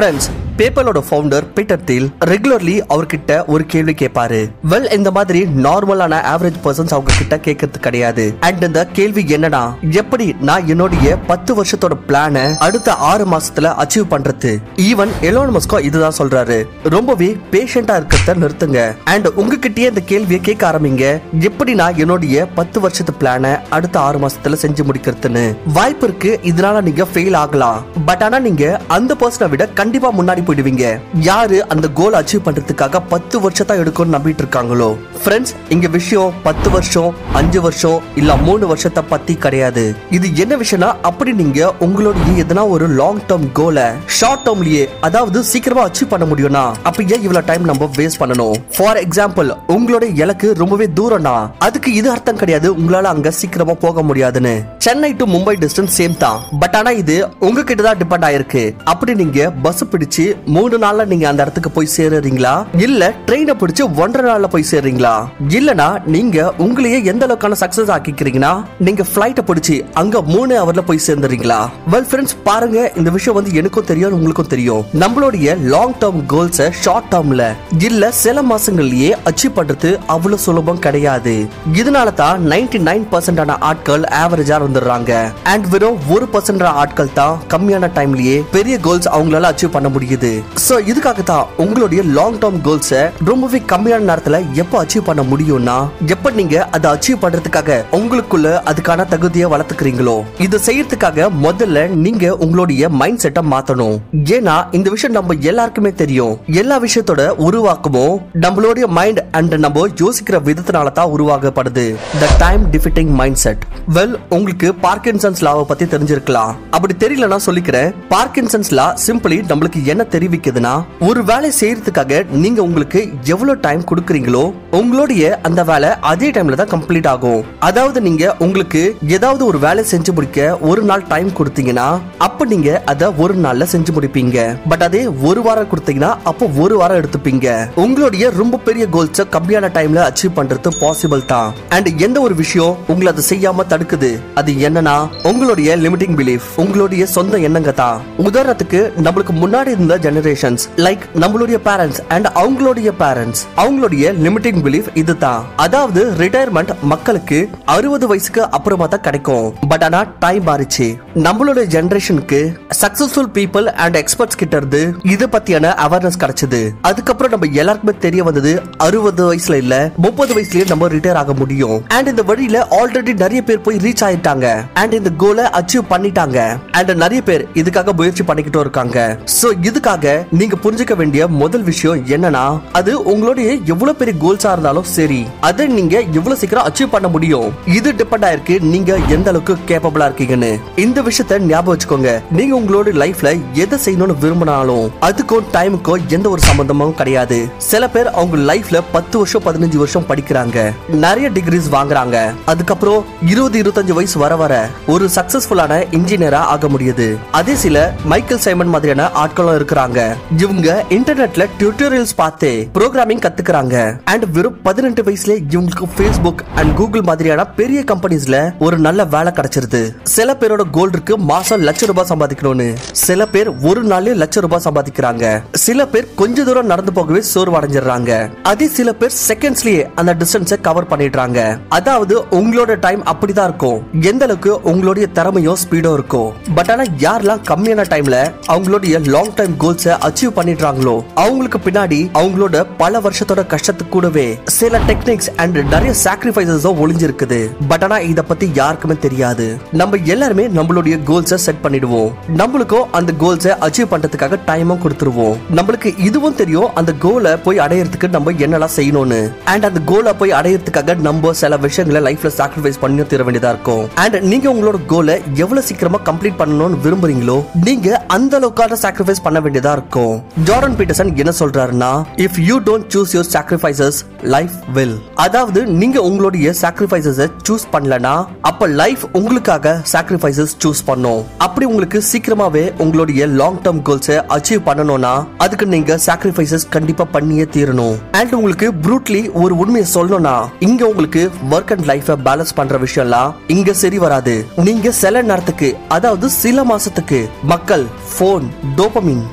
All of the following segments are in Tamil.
ஃப்ரெண்ட்ஸ் பேப்பலோட ஃபவுண்டர் பீட்டர் தீல் ரெகுலர்லி அவர்கிட்ட ஒரு கேள்வி கேட்பாரு வெல் இந்த மாதிரி நார்மலான ஆவரேஜ் பர்சன்ஸ் அவங்க கிட்ட கேட்கறது கிடையாது அண்ட் இந்த கேள்வி என்னன்னா எப்படி நான் என்னுடைய பத்து வருஷத்தோட பிளான அடுத்த ஆறு மாசத்துல அச்சீவ் பண்றது ஈவன் எலோன் மஸ்கோ இதுதான் சொல்றாரு ரொம்பவே பேஷண்டா இருக்கிறத நிறுத்துங்க அண்ட் உங்ககிட்டயே இந்த கேள்வியை கேட்க ஆரம்பிங்க எப்படி நான் என்னுடைய பத்து வருஷத்து பிளான அடுத்த ஆறு மாசத்துல செஞ்சு முடிக்கிறதுன்னு வாய்ப்பு இருக்கு இதனால நீங்க ஃபெயில் ஆகலாம் பட் ஆனா நீங்க அந்த பர்சனை விட கண்டிப்பா முன்னாடி போயிடுவீங்க யாரு அந்த கோல் அச்சீவ் பண்றதுக்காக பத்து வருஷத்தா எடுக்கும்னு நம்பிட்டு இருக்காங்களோ ஃப்ரெண்ட்ஸ் இங்க விஷயம் பத்து வருஷம் அஞ்சு வருஷம் இல்ல மூணு வருஷத்தை பத்தி கிடையாது இது என்ன விஷயம்னா அப்படி நீங்க உங்களுடைய எதனா ஒரு லாங் டேர்ம் கோலை ஷார்ட் டேர்ம்லயே அதாவது சீக்கிரமா அச்சீவ் பண்ண முடியும்னா அப்ப ஏன் இவ்வளவு டைம் நம்ம வேஸ்ட் பண்ணணும் ஃபார் எக்ஸாம்பிள் உங்களோட இலக்கு ரொம்பவே தூரம்னா அதுக்கு இது அர்த்தம் கிடையாது உங்களால அங்க சீக்கிரமா போக முடியாதுன்னு Chennai to Mumbai distance same தான் பட் ஆனா இது உங்ககிட்ட தான் டிபெண்ட் ஆயிருக்கு அப்படி நீங்க பஸ் பிடிச்சு மூணு நாள்ல நீங்க அந்த இடத்துக்கு போய் சேருறீங்களா இல்ல ட்ரெயினை பிடிச்சு ஒன்றரை நாள்ல போய் சேர்றீங்களா இல்லனா நீங்க உங்களையே எந்த அளவுக்கான சக்சஸ் ஆக்கிக்கிறீங்கன்னா நீங்க பிளைட்டை பிடிச்சி அங்க மூணு ஹவர்ல போய் சேர்ந்துறீங்களா வெல் ஃப்ரெண்ட்ஸ் பாருங்க இந்த விஷயம் வந்து எனக்கும் தெரியும் உங்களுக்கும் தெரியும் நம்மளுடைய லாங் டேர்ம் கோல்ஸை ஷார்ட் டேர்ம்ல இல்ல சில மாசங்கள்லயே அச்சீவ் பண்றது அவ்வளவு சுலபம் கிடையாது இதனால தான் நைன்டி நைன் பர்சன்டான ஆட்கள் ஆவரேஜா வந்துடுறாங்க அண்ட் வெறும் ஒரு பர்சன்ட் ஆட்கள் தான் கம்மியான டைம்லயே பெரிய கோல்ஸ் அவங்களால அச்சீவ் பண்ண முடியுது சோ இதுக்காக தான் உங்களுடைய லாங் டேர்ம் கோல்ஸை ரொம்பவே கம்மியான நேரத்துல எப்போ அச்சீவ் பண்ண முடியும்னா எப்ப நீங்க அதை அச்சீவ் பண்றதுக்காக உங்களுக்குள்ள அதுக்கான தகுதியை வளர்த்துக்கிறீங்களோ இது செய்யறதுக்காக முதல்ல நீங்க உங்களுடைய மைண்ட் செட்டை மாத்தணும் ஏன்னா இந்த விஷயம் நம்ம எல்லாருக்குமே தெரியும் எல்லா விஷயத்தோட உருவாக்கமும் நம்மளுடைய மைண்ட் அண்ட் நம்ம யோசிக்கிற விதத்தினால தான் உருவாக்கப்படுது the time defeating mind set well உங்களுக்கு பார்க்கின்சன்ஸ் லாவை பத்தி தெரிஞ்சிருக்கலாம் அப்படி தெரியலனா சொல்லிக்கிறேன் பார்க்கின்சன்ஸ் லா சிம்பிளி நம்மளுக்கு என்ன தெரிவிக்குதுன்னா ஒரு வேலை செய்யறதுக்காக நீங்க உங்களுக்கு எவ்வளவு டைம் கொடுக்குறீங்களோ உங்களுடைய அந்த வேலை அதே டைம்ல தான் கம்ப்ளீட் ஆகும் அதாவது நீங்க உங்களுக்கு ஏதாவது ஒரு வேலை செஞ்சு முடிக்க ஒரு நாள் டைம் கொடுத்தீங்கன்னா அப்ப நீங்க அதை ஒரு நாள்ல செஞ்சு முடிப்பீங்க பட் அதே ஒரு வாரம் கொடுத்தீங்கன்னா அப்போ ஒரு வாரம் எடுத்துப்பீங்க உங்களுடைய ரொம்ப பெரிய கோல்ஸை கம்மியான டைம்ல அச்சீவ் பண்றது பாசிபிள் தான் அண்ட் எந்த ஒரு விஷயம் உங்களை அதை செய்யாம தடுக்குது அது என்னன்னா உங்களுடைய லிமிட்டிங் பிலீஃப் உங்களுடைய சொந்த எண்ணங்க தான் உதாரணத்துக்கு நம்மளுக்கு முன்னாடி இருந்த ஜெனரேஷன்ஸ் லைக் நம்மளுடைய பேரண்ட்ஸ் அண்ட் அவங்களுடைய பேரண்ட்ஸ் அவங்களுடைய லிமிட்டிங் பிலீஃப் இதுதான் அதாவது ரிட்டையர்மெண்ட் மக்களுக்கு அறுபது வயசுக்கு அப்புறமா தான் கிடைக்கும் பட் ஆனா டைம் மாறிச்சு நம்மளுடைய ஜெனரேஷனுக்கு சக்சஸ்ஃபுல் பீப்புள் அண்ட் எக்ஸ்பர்ட்ஸ் கிட்ட இருந்து இது பத்தியான அவேர்னஸ் கிடைச்சது அதுக்கப்புறம் நம்ம எல்லாருக்குமே தெரிய வந்தது அறுபது வயசுல இல்ல முப்பது வயசுலயே நம்ம ரிட்டையர் ஆக முடியும் அண்ட் இந்த வழியில ஆல்ரெடி நிறைய பேர் போய் ரீச் ஆயிட்டாங்க அண்ட் இந்த கோலை அச்சீவ் பண்ணிட்டாங்க அண்ட் நிறைய பேர் இதுக்காக முயற்சி பண்ணிக்கிட்டும் இருக்காங்க சோ இதுக்காக நீங்க புரிஞ்சுக்க வேண்டிய முதல் விஷயம் என்னன்னா அது உங்களுடைய எவ்வளவு பெரிய கோல்ஸா இருந்தாலும் சரி அதை நீங்க எவ்வளவு சீக்கிரம் அச்சீவ் பண்ண முடியும் இது டிபெண்ட் ஆயிருக்கு நீங்க எந்த அளவுக்கு கேப்பபிளா இருக்கீங்கன்னு இந்த விஷயத்த ஞாபகம் வச்சுக்கோங்க நீங்க உங்களோட லைஃப்ல எதை செய்யணும்னு விரும்பினாலும் அதுக்கும் டைமுக்கும் எந்த ஒரு சம்பந்தமும் கிடையாது சில பேர் அவங்க லைஃப்ல பத்து வருஷம் பதினஞ்சு வருஷம் படிக்கிறாங்க நிறைய டிகிரிஸ் வாங்குறாங்க அதுக்கப்புறம் இருபது இருபத்தஞ்சு வயசு வர வர ஒரு சக்சஸ்ஃபுல்லான இன்ஜினியரா ஆக முடியுது அதே சில மைக்கேல் சைமன் மாதிரியான ஆட்களும் இருக்கிறாங்க இவங்க இன்டர்நெட்ல டியூட்டோரியல்ஸ் பார்த்து ப்ரோக்ராமிங் கத்துக்கிறாங்க அண்ட் வெறும் பதினெட்டு வயசுல இவங்களுக்கு ஃபேஸ்புக் அண்ட் கூகுள் மாதிரியான பெரிய கம்பெனிஸ்ல ஒரு நல்ல வேலை கிடைச்சிருது சில பேரோட கோல் இருக்கு மாசம் லட்ச ரூபாய் சம்பாதிக்கணும்னு சில பேர் ஒரு நாள்லயே லட்ச ரூபாய் சம்பாதிக்கிறாங்க சில பேர் கொஞ்ச தூரம் நடந்து போகவே சோர்வு அடைஞ்சிடுறாங்க அதே சில பேர் செகண்ட்ஸ்லயே அந்த டிஸ்டன்ஸை கவர் பண்ணிடுறாங்க அதாவது உங்களோட டைம் அப்படிதான் இருக்கும் எந்த அளவுக்கு உங்களுடைய திறமையும் ஸ்பீடும் இருக்கும் பட் ஆனா யாரெல்லாம் கம்மியான டைம்ல அவங்களுடைய லாங் டைம் கோல்ஸை அச்சீவ் பண்ணிடுறாங்களோ அவங்களுக்கு பின்னாடி அவங்களோட பல வருஷத்தோட கஷ்டத்துக்கு கூடவே சில டெக்னிக்ஸ் அண்ட் நிறைய சாக்ரிஃபைசஸும் ஒளிஞ்சிருக்குது பட் ஆனா இத பத்தி யாருக்குமே தெரியாது நம்ம எல்லாருமே நம்மளுடைய கோல்ஸை செட் பண்ணிடுவோம் நம்மளுக்கும் அந்த கோல்ஸை அச்சீவ் பண்றதுக்காக டைமும் கொடுத்துருவோம் நம்மளுக்கு இதுவும் தெரியும் அந்த கோலை போய் அடையறதுக்கு நம்ம என்னெல்லாம் செய்யணும்னு அண்ட் அந்த கோலை போய் அடையறதுக்காக நம்ம சில விஷயங்களை லைஃப்ல சாக்ரிஃபைஸ் பண்ணி தர வேண்டியதா இருக்கும் அண்ட் நீங்க உங்களோட கோலை எவ்வளவு சீக்கிரமா கம்ப்ளீட் பண்ணணும்னு விரும்புறீங்களோ நீங்க அந்த அளவுக்கான சாக்ரிஃபைஸ் பண்ண வேண்டியதா இருக்கும் ஜார்டன் பீட்டர்சன் என்ன சொல்றாருன்னா if you don't choose your sacrifices life will அதாவது நீங்க உங்களுடைய சாக்ரிஃபைசஸ் சூஸ் பண்ணலனா அப்ப லைஃப் உங்களுக்காக சாக்ரிஃபைசஸ் சூஸ் பண்ணும் அப்படி உங்களுக்கு சீக்கிரமாவே உங்களுடைய லாங் டேர்ம் கோல்ஸை அச்சீவ் பண்ணணும்னா அதுக்கு நீங்க சாக்ரிஃபைசஸ் கண்டிப்பா பண்ணியே தீரணும் அண்ட் உங்களுக்கு ப்ரூட்லி ஒரு உண்மையை சொல்லணும்னா இங்க உங்களுக்கு ஒர்க் அண்ட் லைஃபை பேலன்ஸ் பண்ற விஷயம்லாம் இங்க சரி வராது நீங்க சில நேரத்துக்கு அதாவது சில மாசத்துக்கு மக்கள் phone dopamine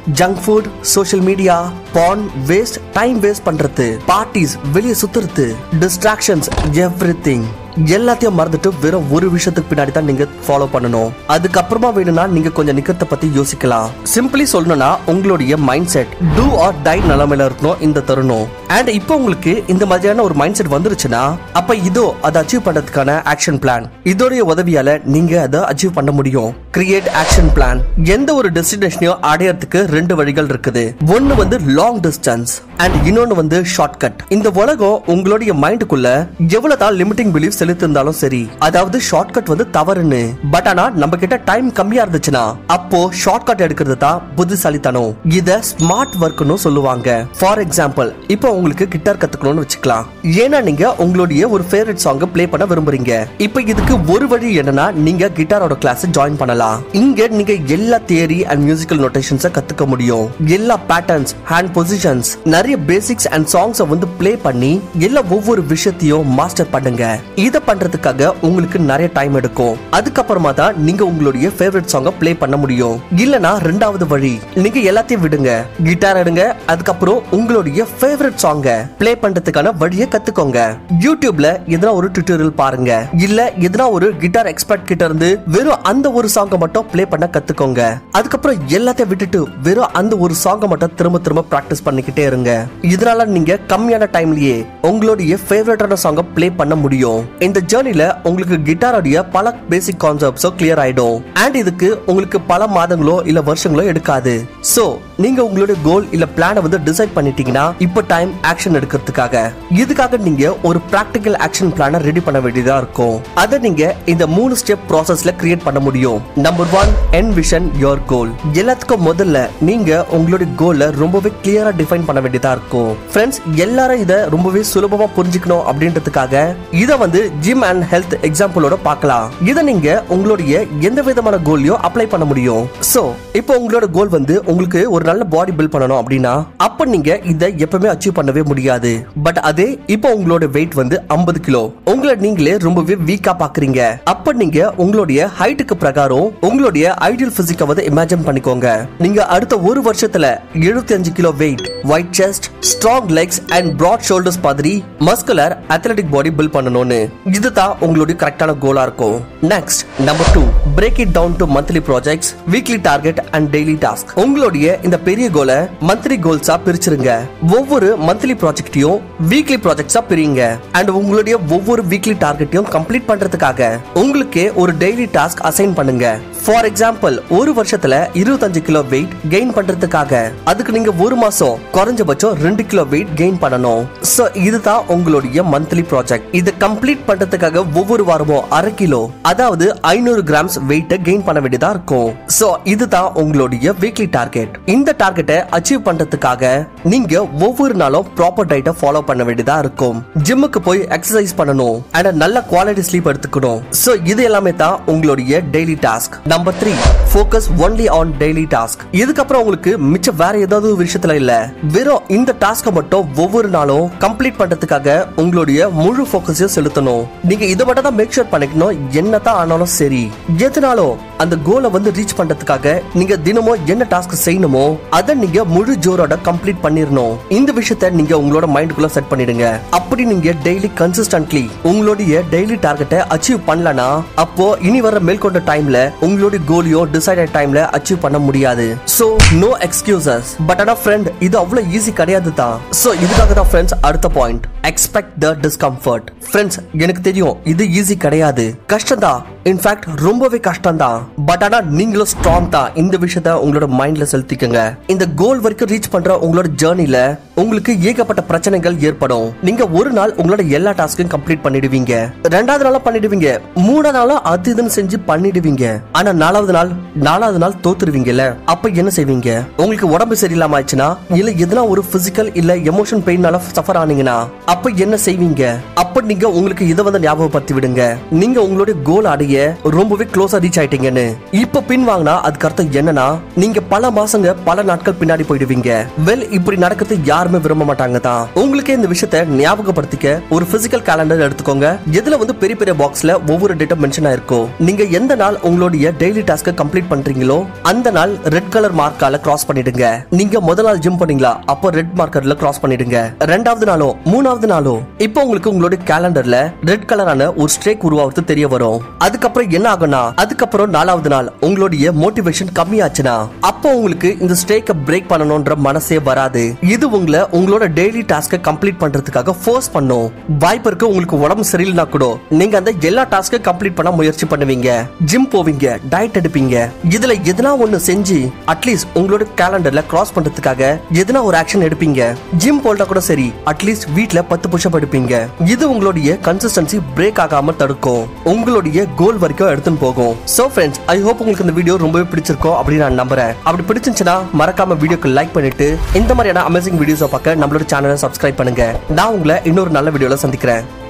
junk food social media porn waste time waste பண்றது பார்ட்டிஸ் வெளியே சுத்துறது டிஸ்ட்ராக்ஷன்ஸ் எவ்ரி எல்லாத்தையும் மறந்துட்டு வெறும் ஒரு விஷயத்துக்கு பின்னாடி தான் நீங்க ஃபாலோ பண்ணணும் அதுக்கப்புறமா வேணும்னா நீங்க கொஞ்சம் நிக்கிறத பத்தி யோசிக்கலாம் சிம்பிளி சொல்லணும்னா உங்களுடைய mind set do or die நிலைமையில இருக்கணும் இந்த தருணம் அண்ட் இப்போ உங்களுக்கு இந்த மாதிரியான ஒரு மைண்ட் செட் வந்துருச்சுன்னா அப்ப இதோ அதை அச்சீவ் பண்றதுக்கான ஆக்ஷன் பிளான் இதோடைய உதவியால நீங்க அதை அச்சீவ் பண்ண முடியும் கிரியேட் ஆக்ஷன் பிளான் எந்த ஒரு டெஸ்டினேஷனையும் அடையறதுக்கு ரெண்டு வழிகள் இருக்குது ஒன்னு வந்து லாங் டிஸ்டன்ஸ் அண்ட் இன்னொன்னு வந்து ஷார்ட்கட் இந்த உலகம் உங்களுடைய மைண்டுக்குள்ள எவ்வளவு தான் லிமிட்டிங் பிலீஃப் செலுத்திருந்தாலும் சரி அதாவது ஷார்ட்கட் வந்து தவறுன்னு பட் ஆனா நம்ம கிட்ட டைம் கம்மியா இருந்துச்சுன்னா அப்போ ஷார்ட்கட் எடுக்கிறது தான் புத்திசாலித்தனம் இத ஸ்மார்ட் ஒர்க்னு சொல்லுவாங்க ஃபார் எக்ஸாம்பிள் இப்போ உங்களுக்கு கிட்டார் கத்துக்கணும்னு வச்சுக்கலாம் ஏன்னா நீங்க உங்களுடைய ஒரு ஃபேவரட் சாங் ப்ளே பண்ண விரும்புறீங்க இப்போ இதுக்கு ஒரு வழி என்னன்னா நீங்க கிட்டாரோட கிளாஸ் ஜாயின் பண்ணலாம் இங்க நீங்க எல்லா தியரி அண்ட் மியூசிக்கல் நோட்டேஷன்ஸை கத்துக்க முடியும் எல்லா பேட்டர்ன்ஸ் ஹேண்ட் பொசிஷன்ஸ் நிறைய பேசிக்ஸ் அண்ட் சாங்ஸை வந்து ப்ளே பண்ணி எல்லா ஒவ்வொரு விஷயத்தையும் மாஸ்டர் பண்ணுங்க இத பண்றதுக்காக உங்களுக்கு நிறைய டைம் எடுக்கும் அதுக்கப்புறமா தான் நீங்க உங்களுடைய ஃபேவரட் சாங்கை ப்ளே பண்ண முடியும் இல்லனா ரெண்டாவது வழி நீங்க எல்லாத்தையும் விடுங்க கிட்டார் எடுங்க அதுக்கப்புறம் உங்களுடைய ஃபேவரட் சாங்கை ப்ளே பண்றதுக்கான வழியை கத்துக்கோங்க யூடியூப்ல எதனா ஒரு டியூட்டோரியல் பாருங்க இல்ல எதனா ஒரு கிட்டார் எக்ஸ்பர்ட் கிட்ட இருந்து வெறும் அந்த ஒரு சாங்கை மட்டும் ப்ளே பண்ண கத்துக்கோங்க அதுக்கப்புறம் எல்லாத்தையும் விட்டுட்டு வெறும் அந்த ஒரு சாங்கை மட்டும் திரும்ப திரும்ப பிராக்டிஸ் பண்ணிக்கிட்டே இருங்க இதனால நீங்க கம்மியான டைம்லயே உங்களுடைய ஃபேவரட்டான சாங்கை ப்ளே பண்ண முடியும் இந்த ஜேர்னில உங்களுக்கு கிட்டாரோடைய பல பேசிக் கான்செப்ட்ஸோ கிளியர் ஆயிடும் அண்ட் இதுக்கு உங்களுக்கு பல மாதங்களோ இல்ல வருஷங்களோ எடுக்காது சோ நீங்க உங்களுடைய கோல் இல்ல பிளானை வந்து டிசைட் பண்ணிட்டீங்கன்னா இப்போ டைம் ஆக்ஷன் எடுக்கிறதுக்காக இதுக்காக நீங்க ஒரு பிராக்டிக்கல் ஆக்ஷன் பிளானை ரெடி பண்ண வேண்டியதா இருக்கும் அதை நீங்க இந்த மூணு ஸ்டெப் ப்ராசஸ்ல கிரியேட் பண்ண முடியும் number one envision your goal எல்லாத்துக்கும் முதல்ல நீங்க உங்களுடைய கோலை ரொம்பவே கிளியரா டிஃபைன் பண்ண வேண்டியதா இருக்கும் ஃப்ரெண்ட்ஸ் எல்லாரும் இதை ரொம்பவே சுலபமா புரிஞ்சுக்கணும் அப்படின்றதுக்காக இதை வந்து ஜிம் அண்ட் ஹெல்த் எக்ஸாம்பிளோட பார்க்கலாம் இதை நீங்க உங்களுடைய எந்த விதமான கோல்லையும் அப்ளை பண்ண முடியும் சோ இப்போ உங்களோட கோல் வந்து உங்களுக்கு ஒரு நல்ல பாடி பில்ட் பண்ணணும் அப்படின்னா அப்ப நீங்க இதை எப்பவுமே அச்சீவ் பண்ணவே முடியாது பட் அதே இப்போ உங்களோட வெயிட் வந்து 50 கிலோ உங்களை நீங்களே ரொம்பவே வீக்கா பாக்குறீங்க அப்ப நீங்க உங்களுடைய ஹைட்டுக்கு பிரகாரம் உங்களுடைய ஐடியல் பிசிக்க வந்து இமேஜின் பண்ணிக்கோங்க நீங்க அடுத்த ஒரு வருஷத்துல 75 kilo weight wide chest strong legs and broad shoulders மாதிரி மஸ்குலர் அத்லெட்டிக் பாடி பில்ட் பண்ணணும்னு இதுதான் உங்களுடைய கரெக்டான கோலா இருக்கும் next number two break it down to monthly projects weekly target and daily task உங்களுடைய இந்த பெரிய கோலை மந்த்லி கோல்ஸா பிரிச்சிருங்க ஒவ்வொரு மந்த்லி ப்ராஜெக்டையும் வீக்லி ப்ராஜெக்ட்ஸா பிரிங்க அண்ட் உங்களுடைய ஒவ்வொரு வீக்லி டார்கெட்டையும் கம்ப்ளீட் பண்றதுக்காக உங்களுக்கே ஒரு டெய்லி டாஸ்க் அசைன் பண்ணுங்க ஃபார் எக்ஸாம்பிள் ஒரு வருஷத்துல இருபத்தஞ்சு கிலோ வெயிட் கெயின் பண்றதுக்காக அதுக்கு நீங்க ஒரு மாசம் குறைஞ்சபட்சம் ரெண்டு கிலோ வெயிட் கெயின் பண்ணணும் சோ இதுதான் உங்களுடைய மந்த்லி ப்ராஜெக்ட் இதை கம்ப்ளீட் பண்றதுக்காக ஒவ்வொரு வாரமும் அரை கிலோ அதாவது ஐநூறு கிராம்ஸ் வெயிட்ட கெயின் பண்ண வேண்டியதா இருக்கும் சோ இதுதான் உங்களுடைய வீக்லி டார்கெட் இந்த டார்கெட்டை அச்சீவ் பண்றதுக்காக நீங்க ஒவ்வொரு நாளும் ப்ராப்பர் டயட்டை ஃபாலோ பண்ண வேண்டியதா இருக்கும் ஜிம்முக்கு போய் எக்ஸசைஸ் பண்ணணும் அண்ட் நல்ல குவாலிட்டி ஸ்லீப் எடுத்துக்கணும் சோ இது எல்லாமே தான் உங்களுடைய daily task number three focus only on daily task இதுக்கப்புறம் உங்களுக்கு மிச்சம் வேற ஏதாவது ஒரு விஷயத்துல இல்ல வெறும் இந்த டாஸ்க்கை மட்டும் ஒவ்வொரு நாளும் கம்ப்ளீட் பண்றதுக்காக உங்களுடைய முழு ஃபோக்கஸையும் செலுத்தணும் நீங்க இதை மட்டும் தான் மேக் ஷூர் பண்ணிக்கணும் என்னதான் ஆனாலும் சரி எதுனாலும் அந்த கோலை வந்து ரீச் பண்றதுக்காக நீங்க தினமும் என்ன டாஸ்க் செய்யணுமோ அதை நீங்க முழு ஜோரோட கம்ப்ளீட் பண்ணிரணும் இந்த விஷயத்த நீங்க உங்களோட மைண்டுக்குள்ள செட் பண்ணிடுங்க அப்படி நீங்க டெய்லி கன்சிஸ்டன்ட்லி உங்களுடைய டெய்லி டார்கெட்டை அச்சீவ் பண்ணலனா அப்போ இனி வர மேற்கொண்ட டைம்ல உங்களுடைய கோலியோ டிசைடட் டைம்ல அச்சீவ் பண்ண முடியாது சோ நோ எக்ஸ்கியூசஸ் பட் ஆனா ஃப்ரெண்ட் இது அவ்வளவு ஈஸி கிடையாது தான் சோ இதுக்காக தான் ஃப்ரெண்ட்ஸ் அடுத்த point expect the discomfort friends எனக்கு தெரியும் இது ஈஸி கிடையாது கஷ்டம் தான் இன்ஃபேக்ட் ரொம்பவே கஷ்டம் தான் பட் ஆனா நீங்களும் ஸ்ட்ராங் தான் இந்த விஷயத்த உங்களோட மைண்ட்ல செலுத்திக்கங்க இந்த கோல் வரைக்கும் ரீச் பண்ற உங்களோட ஜேர்னில உங்களுக்கு ஏகப்பட்ட பிரச்சனைகள் ஏற்படும் நீங்க ஒரு நாள் உங்களோட எல்லா டாஸ்கையும் கம்ப்ளீட் பண்ணிடுவீங்க ரெண்டாவது நாளா பண்ணிடுவீங்க மூணாவது நாளா அது இதுன்னு செஞ்சு பண்ணிடுவீங்க ஆனா நாலாவது நாள் நாலாவது நாள் தோத்துருவீங்கல்ல அப்ப என்ன செய்வீங்க உங்களுக்கு உடம்பு சரியில்லாம ஆச்சுன்னா இல்ல எதனா ஒரு பிசிக்கல் இல்ல எமோஷன் பெயின்னால சஃபர் ஆனீங்கன்னா அப்ப என்ன செய்வீங்க அப்ப நீங்க உங்களுக்கு இதை வந்து ஞாபகப்படுத்தி விடுங்க நீங்க உங்களுடைய கோல் அடைய ரொம்பவே க்ளோஸா ரீச் ஆயிட்டீங்கன்னு இப்ப பின் வாங்கினா அதுக்கு அர்த்தம் என்னன்னா நீங்க பல மாசங்க பல நாட்கள் பின்னாடி போயிடுவீங்க வெல் இப்படி நடக்கிறது யாருமே யாருமே விரும்ப மாட்டாங்க தான் உங்களுக்கே இந்த விஷயத்த ஞாபகப்படுத்திக்க ஒரு பிசிக்கல் கேலண்டர் எடுத்துக்கோங்க இதுல வந்து பெரிய பெரிய பாக்ஸ்ல ஒவ்வொரு டேட்டா மென்ஷன் ஆயிருக்கும் நீங்க எந்த நாள் உங்களுடைய டெய்லி டாஸ்க கம்ப்ளீட் பண்றீங்களோ அந்த நாள் ரெட் கலர் மார்க்கால கிராஸ் பண்ணிடுங்க நீங்க முதல் நாள் ஜிம் பண்ணீங்களா அப்போ ரெட் மார்க்கர்ல கிராஸ் பண்ணிடுங்க ரெண்டாவது நாளும் மூணாவது நாளும் இப்போ உங்களுக்கு உங்களுடைய கேலண்டர்ல ரெட் கலரான ஒரு ஸ்ட்ரேக் உருவாகிறது தெரிய வரும் அதுக்கப்புறம் என்ன ஆகும்னா அதுக்கப்புறம் நாலாவது நாள் உங்களுடைய மோட்டிவேஷன் கம்மியாச்சுன்னா அப்போ உங்களுக்கு இந்த ஸ்ட்ரேக்கை பிரேக் பண்ணணும்ன்ற மனசே வராது இது உங்களை உங்களோட டெய்லி டாஸ்கை கம்ப்ளீட் பண்றதுக்காக ஃபோர்ஸ் பண்ணும் வாய்ப்பு இருக்கு உங்களுக்கு உடம்பு சரியில்லைனா கூட நீங்க அந்த எல்லா டாஸ்கை கம்ப்ளீட் பண்ண முயற்சி பண்ணுவீங்க ஜிம் போவீங்க டயட் எடுப்பீங்க இதுல எதனா ஒண்ணு செஞ்சு அட்லீஸ்ட் உங்களோட கேலண்டர்ல கிராஸ் பண்றதுக்காக எதனா ஒரு ஆக்ஷன் எடுப்பீங்க ஜிம் போல்டா கூட சரி அட்லீஸ்ட் வீட்ல பத்து புஷப் எடுப்பீங்க இது உங்களுடைய கன்சிஸ்டன்சி பிரேக் ஆகாம தடுக்கும் உங்களுடைய கோல் வரைக்கும் எடுத்துன்னு போகும் சோ ஃப்ரெண்ட்ஸ் ஐ ஹோப் உங்களுக்கு இந்த வீடியோ ரொம்பவே பிடிச்சிருக்கோம் அப்படின்னு நான் நம்புறேன் அப்படி பிடிச்சிருந்துச்சுன்னா மறக்காம வீடியோக்கு லைக் பண்ணிட்டு இந்த மாதிரியான அமேசிங் வீடியோஸை பார்க்க நம்மளோட சேனலை சப்ஸ்கிரைப் பண்ணுங்க நான் உங்களை இன்னொரு நல்ல வீடியோல சந்திக்கிறேன்